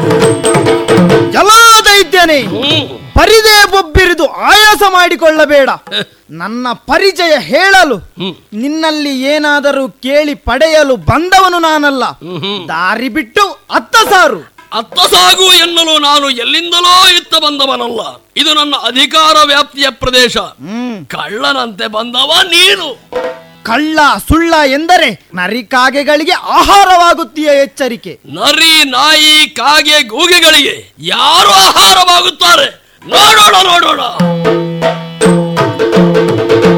ಜಲಾದೈತ್ಯನೇ ಹ್ಮ್ ಪರಿದೇ ಬೊಬ್ಬಿರಿದು ಆಯಾಸ ಮಾಡಿಕೊಳ್ಳಬೇಡ ನನ್ನ ಪರಿಚಯ ಹೇಳಲು ಹ್ಮ್. ನಿನ್ನಲ್ಲಿ ಏನಾದರೂ ಕೇಳಿ ಪಡೆಯಲು ಬಂದವನು ನಾನಲ್ಲ ಹ್ಮ್ ಹ್ಮ್. ದಾರಿ ಬಿಟ್ಟು ಅತ್ತ ಸಾರು ಅತ್ತ ಸಾಗು ಎನ್ನಲು ನಾನು ಎಲ್ಲಿಂದಲೋ ಇತ್ತ ಬಂದವನಲ್ಲ ಇದು ನನ್ನ ಅಧಿಕಾರ ವ್ಯಾಪ್ತಿಯ ಪ್ರದೇಶ ಹ್ಮ್ ಕಳ್ಳನಂತೆ ಬಂದವ ನೀನು ಕಳ್ಳ ಸುಳ್ಳ ಎಂದರೆ ನರಿಕಾಗೆಗಳಿಗೆ ಆಹಾರವಾಗುತ್ತೀಯ ಎಚ್ಚರಿಕೆ ನರಿ ನಾಯಿ ಕಾಗೆ ಗೂಗೆಗಳಿಗೆ ಯಾರು ಆಹಾರವಾಗುತ್ತಾರೆ ನೋಡೋಣ ನೋಡೋಣ